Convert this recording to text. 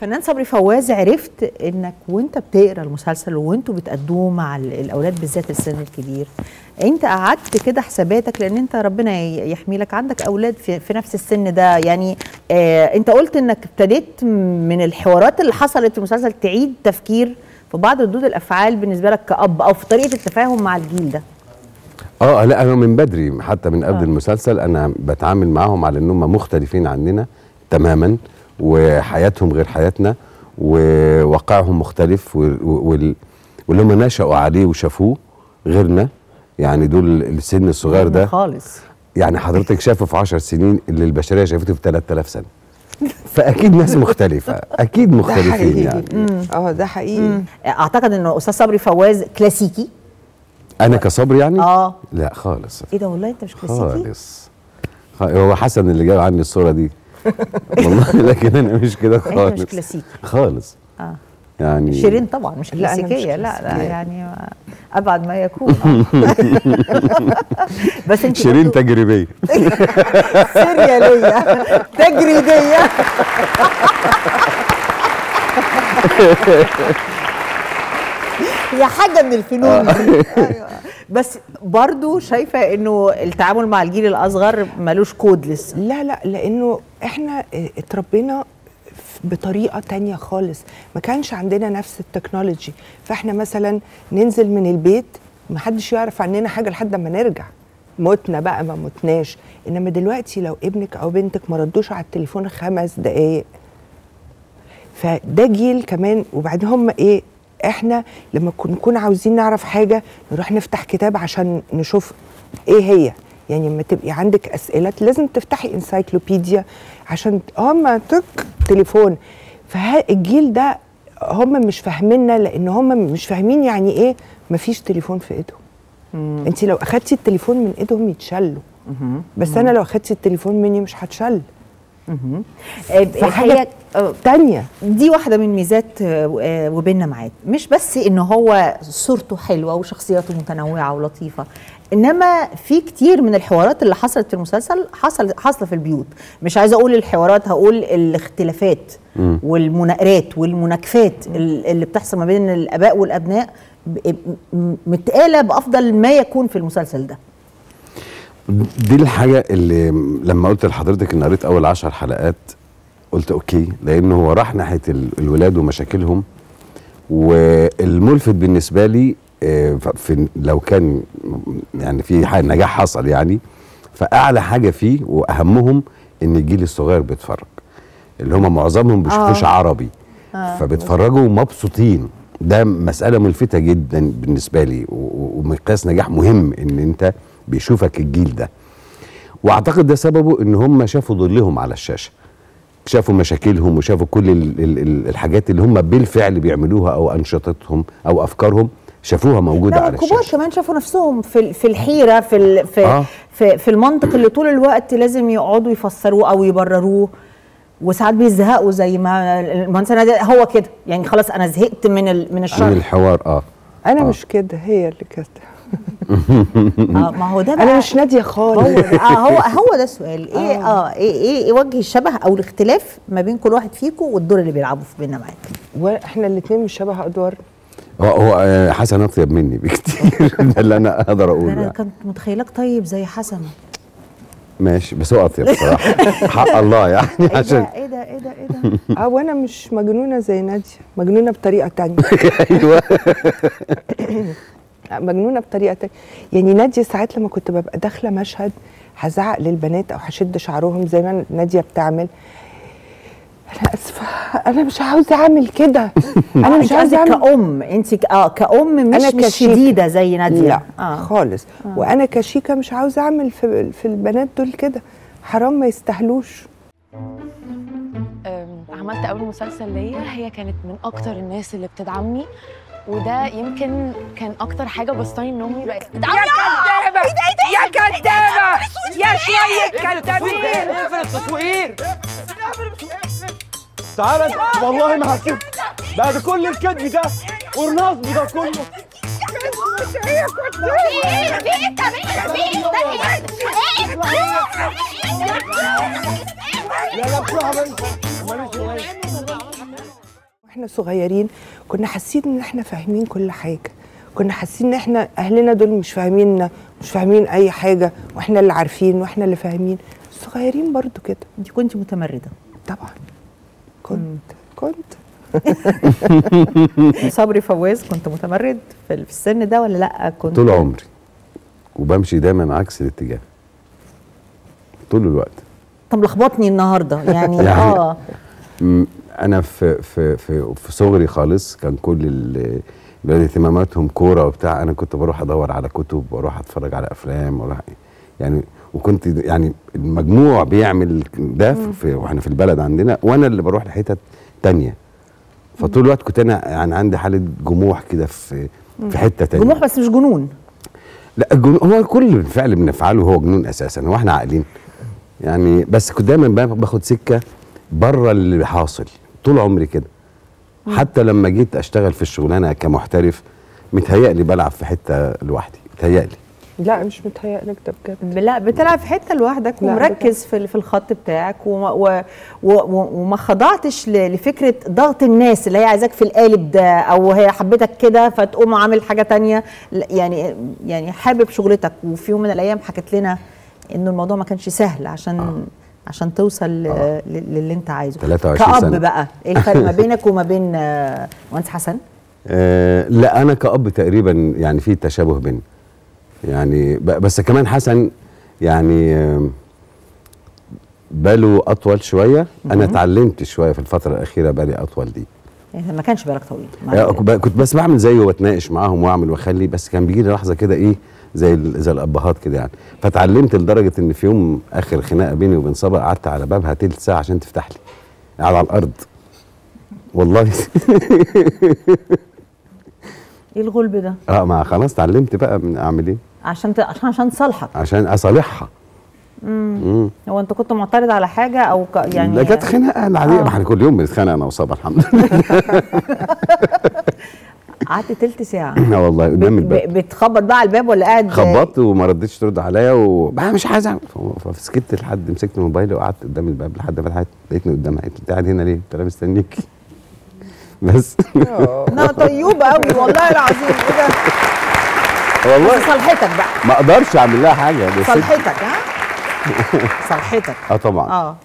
فنان صبري فواز عرفت انك وانت بتقرا المسلسل وانتوا بتقدموه مع ال- الاولاد بالذات السن الكبير انت قعدت كده حساباتك لان انت ربنا ي- يحمي لك عندك اولاد في, في نفس السن ده يعني آه انت قلت انك ابتديت من الحوارات اللي حصلت في المسلسل تعيد تفكير في بعض ردود الافعال بالنسبه لك كاب او في طريقه التفاهم مع الجيل ده اه لا انا من بدري حتى من قبل آه. آه. المسلسل انا بتعامل معاهم على انهم مختلفين عننا تماما وحياتهم غير حياتنا وواقعهم مختلف و- و- وال- واللي هم نشأوا عليه وشافوه غيرنا يعني دول السن الصغير ده خالص يعني حضرتك شافه في 10 سنين اللي البشريه شافته في 3000 سنه فاكيد ناس مختلفه اكيد ده مختلفين حقيقي يعني اه ده حقيقي اعتقد انه استاذ صبري فواز كلاسيكي انا كصبر يعني اه لا خالص ايه ده والله انت مش كلاسيكي خالص خ- هو حسن اللي جاب عني الصوره دي والله لكن انا مش كده انت خالص مش كلاسيكي خالص اه يعني شيرين طبعا مش لا، أنا مش كلاسيكيه لا لا كلاسيكية. يعني ما- ابعد ما يكون آه. بس انت شيرين برضو تجريبيه سرياليه تجريديه هي حاجه من الفنون دي. أيوة. بس برضو شايفه انه التعامل مع الجيل الاصغر ملوش كود لسه لا لا لانه احنا اه، اتربينا ف- بطريقه تانية خالص ما كانش عندنا نفس التكنولوجي فاحنا مثلا ننزل من البيت محدش يعرف عننا حاجه لحد ما نرجع متنا بقى ما متناش انما دلوقتي لو ابنك او بنتك ما ردوش على التليفون خمس دقايق فده جيل كمان وبعدين هم ايه احنا لما كن- نكون عاوزين نعرف حاجه نروح نفتح كتاب عشان نشوف ايه هي يعني لما تبقي عندك اسئله لازم تفتحي انسايكلوبيديا عشان اه ما تك تليفون فالجيل ده هم مش فاهميننا لان هم مش فاهمين يعني ايه مفيش تليفون في ايدهم انت لو اخدتي التليفون من ايدهم يتشلوا بس انا لو اخدتي التليفون مني مش هتشل آه، فحاجه الحقيقة، آه، تانية دي واحدة من ميزات آه، آه، وبيننا معاد مش بس ان هو صورته حلوة وشخصياته متنوعة ولطيفة انما في كتير من الحوارات اللي حصلت في المسلسل حصل حاصله في البيوت مش عايزه اقول الحوارات هقول الاختلافات والمناقرات والمناكفات ال- اللي بتحصل ما بين الاباء والابناء ب- م- متقاله بافضل ما يكون في المسلسل ده دي الحاجه اللي لما قلت لحضرتك ان قريت اول عشر حلقات قلت اوكي لان هو راح ناحيه ال- الولاد ومشاكلهم والملفت بالنسبه لي آه، ف- في لو كان يعني في حاجة نجاح حصل يعني فاعلى حاجه فيه واهمهم ان الجيل الصغير بيتفرج اللي هم معظمهم بيشوفوش آه. عربي فبيتفرجوا مبسوطين ده مساله ملفته جدا بالنسبه لي و- و- ومقياس نجاح مهم ان انت بيشوفك الجيل ده واعتقد ده سببه ان هم شافوا ظلهم على الشاشه شافوا مشاكلهم وشافوا كل ال ال ال الحاجات اللي هم بالفعل بيعملوها او انشطتهم او افكارهم شافوها موجوده لا على والكبار الشاشه كمان شافوا نفسهم في ال- في الحيره في ال- في, آه. في في المنطق اللي طول الوقت لازم يقعدوا يفسروه او يبرروه وساعات بيزهقوا زي ما المهندس نادي هو كده يعني خلاص انا زهقت من ال- من من الشر الحوار اه انا آه. مش كده هي اللي كده آه ما هو ده بقى انا مش ناديه خالص هو ده اه هو هو ده السؤال ايه اه ايه ايه, إيه وجه الشبه او الاختلاف ما بين كل واحد فيكم والدور اللي بيلعبه في بينا معاك واحنا الاثنين مش شبه ادوار هو, هو آه، حسن اطيب مني بكتير ده اللي انا اقدر ده اقوله انا يعني. كنت متخيلك طيب زي حسن ماشي بس هو اطيب بصراحه حق الله يعني ايه عشان ده ايه ده ايه ده ايه ده اه وانا مش مجنونه زي ناديه مجنونه بطريقه تانية ايوه مجنونه بطريقه تانية يعني ناديه ساعات لما كنت ببقى داخله مشهد هزعق للبنات او هشد شعرهم زي ما ناديه بتعمل انا اسفه انا مش عاوزه اعمل كده انا مش انت عاوزه قصدك اعمل كأم انت ك- اه كأم مش أنا مش كشيكة. شديدة زي نادية لا آه. خالص وانا كشيكه مش عاوزه اعمل في, في البنات دول كده حرام ما يستاهلوش أم، عملت اول مسلسل ليا هي كانت من اكتر الناس اللي بتدعمني وده يمكن كان اكتر حاجه بسطاني ان امي بقت تدعمني يا كدابة يا شوية كدابين اقفل التصوير تعالى انت والله ما هسيب بعد كل الكذب ده والنصب ده كله لا لا بصراحة ماليش ماليش احنا صغيرين كنا حاسين ان احنا فاهمين كل حاجه كنا حاسين ان احنا اهلنا دول مش فاهميننا مش فاهمين اي حاجه واحنا اللي عارفين واحنا اللي فاهمين الصغيرين برضو كده انت كنت متمرده طبعا كنت كنت صبري فواز كنت متمرد في في السن ده ولا لا كنت طول عمري وبمشي دايما عكس الاتجاه طول الوقت طب لخبطني النهارده يعني, يعني- اه م- انا في في في في صغري خالص كان كل ال- الولاد اهتماماتهم كوره وبتاع انا كنت بروح ادور على كتب واروح اتفرج على افلام واروح يعني وكنت يعني المجموع بيعمل ده في واحنا في البلد عندنا وانا اللي بروح لحتت تانية فطول الوقت كنت انا يعني عندي حاله جموح كده في في حته تانية جموح بس مش جنون لا الجنون هو كل فعل بنفعله هو جنون اساسا هو احنا عاقلين يعني بس كنت دايما با- باخد سكه بره اللي حاصل طول عمري كده حتى لما جيت اشتغل في الشغلانه كمحترف متهيألي بلعب في حته لوحدي متهيألي لا مش متهيألك ده بجد لا بتلعب في حته لوحدك لا، ومركز في في الخط بتاعك وما, و و و وما خضعتش ل- لفكره ضغط الناس اللي هي عايزاك في القالب ده او هي حبتك كده فتقوم عامل حاجه تانية لا، يعني يعني حابب شغلتك وفي يوم من الايام حكت لنا انه الموضوع ما كانش سهل عشان آه. عشان توصل ل- ل- للي انت عايزه 23 كأب سنة. بقى ايه الفرق ما بينك وما بين آه، مهندس حسن آه لا انا كأب تقريبا يعني في تشابه بيننا يعني ب- بس كمان حسن يعني آم، باله اطول شويه انا اتعلمت شويه في الفتره الاخيره بالي اطول دي يعني ما كانش بالك طويل ما- يعني كنت ب- كنت بس بعمل زيه واتناقش معاهم واعمل واخلي بس كان بيجي لي لحظه كده ايه زي ال- زي الابهات كده يعني فتعلمت لدرجه ان في يوم اخر خناقه بيني وبين صبا قعدت على بابها تلت ساعه عشان تفتح لي قاعد على الارض والله ايه الغلب ده اه ما خلاص اتعلمت بقى من اعمل ايه عشان ت... عشان عشان تصالحك عشان اصالحها امم هو انت كنت معترض على حاجه او ك... يعني لا كانت خناقه العاديه آه. ما احنا كل يوم بنتخانق انا وصبا الحمد لله قعدت تلت ساعه اه والله قدام بت... الباب ب- بتخبط بقى على الباب ولا قاعد خبطت وما ردتش ترد عليا وبقى مش عايز اعمل فسكت لحد مسكت موبايلي وقعدت قدام الباب لحد ما فتحت لقيتني قدامها قالت لي انت قاعد هنا ليه؟ قلت لها مستنيك بس انا طيوبه قوي والله العظيم ايه ده والله بس صالحتك بقى ما اقدرش اعمل لها حاجه بس صالحتك ها صالحتك اه طبعا اه